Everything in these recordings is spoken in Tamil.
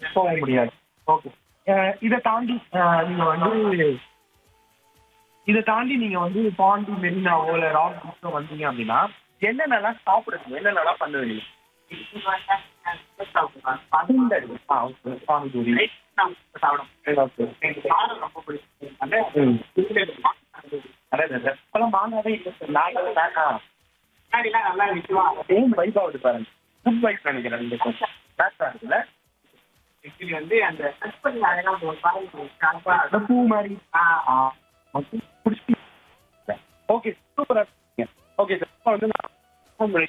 போக முடியாது ஓகே இதை தாண்டி அஹ், நீங்க வந்து இதை தாண்டி நீங்க வந்து பாண்டி மெரினாவோ இல்ல ராக் பீச்சோ வந்தீங்க அப்படின்னா என்னென்னலாம் சாப்பிடுறீங்க என்னென்னலாம் பண்ணுவீங்க பதுண்டல். ஆ, okay. பானிபூரி. Okay. ம். அடே, அடே, அடே. இப்பெல்லாம் மாங்காவே இல்லை சார். நாங்களே வேண்டாம். Same vibe ஆகுது பாருங்க. Good vibes நினைக்கிறேன் இந்த பக்கம். Correct ஆ இருக்குல்ல? அந்த பூ மாதிரி ஆ, மட்டும் புடிச்சு ஓகே சூப்பரா இருக்கீங்க ஓகே சார் இப்போ வந்து நான் phone பண்ணி-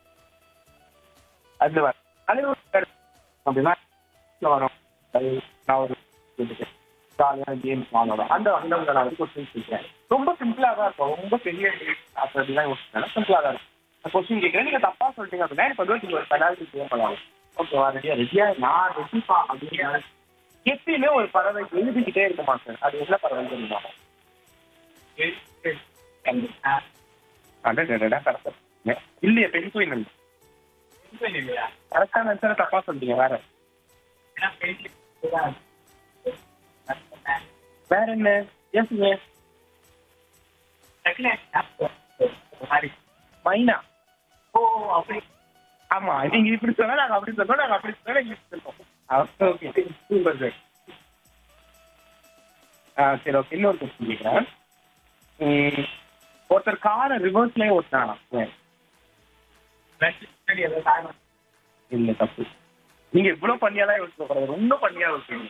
அதுல வர அதே ஒரு கரு- அப்படின்னா இதுல வரும் அது நான் ஒரு ஜாலியான கேம்ஸ் வாங்கணும் அந்த அந்த நான் வந்து கொஸ்டின் கேட்கிறேன் ரொம்ப சிம்பிளா தான் இருக்கும் ரொம்ப பெரிய அப்படி அப்படிலாம் யோசிச்சேன் சிம்பிளா தான் இருக்கும் கொஸ்டின் கேட்கிறேன் நீங்க தப்பா சொல்லிட்டீங்க அப்படின்னா எனக்கு வந்து நீங்க ஒரு பெனால்ட்டி கேம் பண்ணலாம் ஓகேவா ரெடியா ரெடியா நான் ரெடிப்பா அப்படின்னு எப்பயுமே ஒரு பறவை எழுதிக்கிட்டே இருக்குமா சார் அது என்ன பறவை தெரியுமா அடடடடா கரெக்டா இல்லையே பெண் குயின் கரெக்டான ஆன்சரை தப்பா சொல்லிட்டீங்க வேற வேற என்ன ஏசுங்க மைனா ஆமா நீங்க இப்படி சொன்னா நாங்க அப்படி சொன்னோம் நாங்க அப்படி சொன்னா நீங்க இப்படி சொல்லுவோம் ஓகே சூப்பர் சார் ஆ சரி ஓகே இன்னொரு கொஸ்டின் கேட்குறேன் ஒருத்தர் காரை ரிவர்ஸ்லயே ஓட்டினானா இல்ல தப்பு நீங்க இவ்வளவு பண்ணியாதான் யோசிக்க கூடாது ரொம்ப பண்ணியா யோசிக்கணும்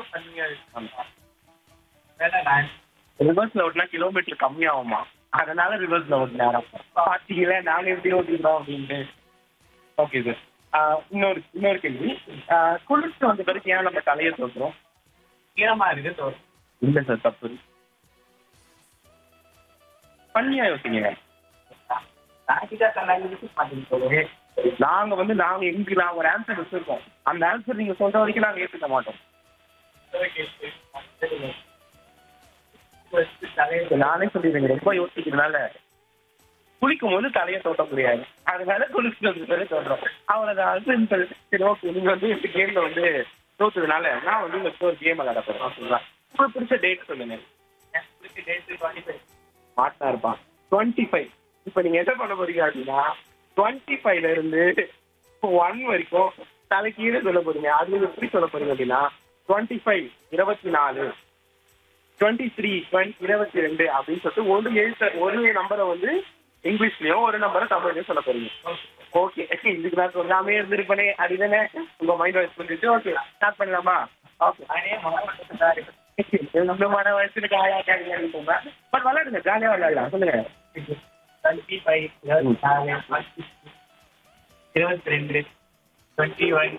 ரிவர்ஸ்ல ஓட்டினா கிலோமீட்டர் கம்மியாகுமா அதனால ரிவர்ஸ்ல ஓட்டினாராம் பாத்தீங்களா நாங்க எப்படி ஓட்டிக்கிறோம் அப்படின்ட்டு ஓகே சார் இன்னொரு இன்னொரு கேள்வி ஆஹ் குளிர்ச்சி வந்த பிறகு ஏன் நம்ம தலையை தோற்றுறோம் இல்ல சார் தப்பு பண்ணியா யோசிங்க நாங்க வந்து நாங்க எங்க நாங்க ஒரு ஆன்சர் வச்சிருக்கோம் அந்த ஆன்சர் நீங்க சொல்ற வரைக்கும் நாங்க ஏத்துக்க மாட்டோம் நானே சொல்லிடுறேங்க ரொம்ப யோசிக்கிறதுனால குளிக்கும் போது தலையை தோட்ட முடியாது அதனால குளிச்சு வந்து பேரு தோன்றோம் அவ்வளவுதான் சிம்பிள் சரி ஓகே நீங்க வந்து இந்த கேம்ல வந்து தோத்ததுனால நான் வந்து உங்களுக்கு ஒரு கேம் விளையாட போறேன் ஓகேங்களா உங்களுக்கு பிடிச்ச டேட் சொல்லுங்க மாட்டா இருப்பான் டுவெண்ட்டி ஃபைவ் இப்போ நீங்க என்ன பண்ண போறீங்க அப்படின்னா டுவெண்ட்டி ஃபைவ்ல இருந்து ஒன் வரைக்கும் தலைக்கீழே சொல்ல போறீங்க அது எப்படி சொல்ல போறீங்க அப்படின்னா டுவெண்ட்டி ஃபைவ் இருபத்தி நாலு டுவெண்ட்டி த்ரீ இருபத்தி ரெண்டு அப்படின்னு சொல்லிட்டு ஒரு எழுத்த ஒரு நம்பரை வந்து இங்கிலீஷ்லயும் ஒரு நம்பரை தமிழ்லயும் சொல்ல போறீங்க ஓகே இதுக்கு நான் சொல்லாமே இருந்திருப்பேனே அப்படிதானே உங்க மைண்ட் வாய்ஸ் பண்ணிட்டு ஓகே ஸ்டார்ட் பண்ணலாமா ஓகே இந்த மன வயசுக்கு ஆளாக்காங்க பட் விளையாடுங்க ஜாலியா விளையாடலாம் சொல்லுங்க இருபத்தி ரெண்டு டுவெண்ட்டி ஒன்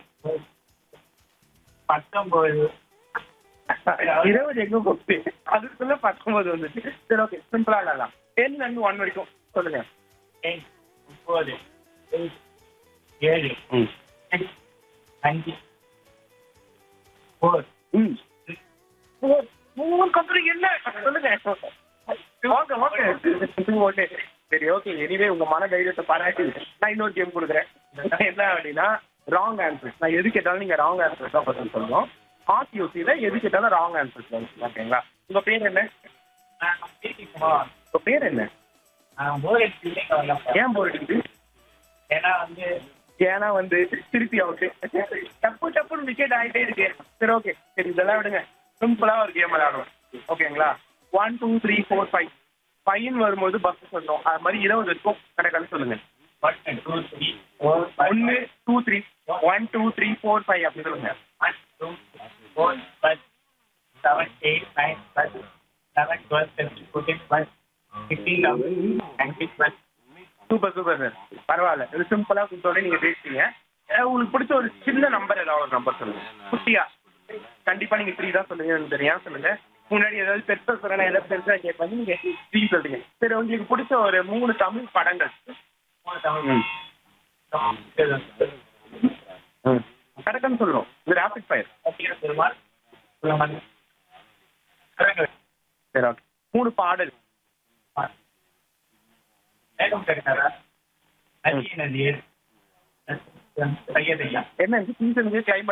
பத்தொன்பது இருபது எங்க போச்சு அதுக்குள்ள பத்தொன்பது வந்துச்சு சரி ஓகே சிம்பிளா விளையாடலாம் டென்ல இருந்து ஒன் வரைக்கும் சொல்லுங்க முப்பது ஏழு அஞ்சு ஃபோர் ம் மூ- மூணு அப்புறம் என்ன சொல்லுங்க ஓகே ஓகே ஓகே சரி ஓகே எனிவே உங்க மன தைரியத்தை பாராட்டி நான் இன்னொரு கேம் கொடுக்குறேன் என்ன அப்படின்னா ராங் ஆன்சர்ஸ் நான் எது கேட்டாலும் நீங்க ராங் ஆன்சர்ஸ் தான் பதில் சொல்லணும் ஆர்டிஓசியில எது கேட்டாலும் ராங் ஆன்சர்ஸ் ஓகேங்களா உங்க பேர் என்ன குமார் உங்க பேர் என்ன போர் அடிச்சுட்டே வரலாம் ஏன் போர் அடிக்குது ஏன்னா வந்து ஏன்னா வந்து திருப்பி அவுட்டு டப்பு டப்புன்னு விக்கெட் ஆகிட்டே இருக்கு சரி ஓகே சரி இதெல்லாம் விடுங்க சிம்பிளா ஒரு கேம் விளையாடுவோம் ஓகேங்களா one two three four five fine வரும்போது பஸ் சொல்றோம் அது மாதிரி இருபது இருக்கும் கணக்கான சொல்லுங்க ஒன் டூ த்ரீ ஃபோர் ஒன்னு two three one two three four five அப்படி சொல்லுங்க one two four five seven eight nine five eleven twelve thirteen fourteen five fifteen nineteen plus super super sir பரவாயில்ல இது சிம்பிளா கொடுத்தோட நீங்க பேசுறீங்க அஹ் உங்களுக்கு பிடிச்ச ஒரு சின்ன நம்பர் ஏதாவது ஒரு நம்பர் சொல்லுங்க குட்டியா கண்டிப்பா நீங்க த்ரீ தான் சொல்லுங்க எனக்கு தெரியும் சொல்லுங்க முன்னாடி ஏதாவது பெருசா சொல்றேன் ஏதாவது பெருசா கேட்பாங்க நீங்க த்ரீ சொல்றீங்க சரி உங்களுக்கு பிடிச்ச ஒரு மூணு தமிழ் படங்கள் ம். ம். கரெக்டான்னு சொல்றோம் இது ரேபிட் ஃபயர் பெருமாள் சுலமன் சரி ஓகே மூணு பாடல் வேகம் தெரிந்தாரா நதிய நதியர் ஐயதையா என்ன சீசனுக்கு கிளைமேட்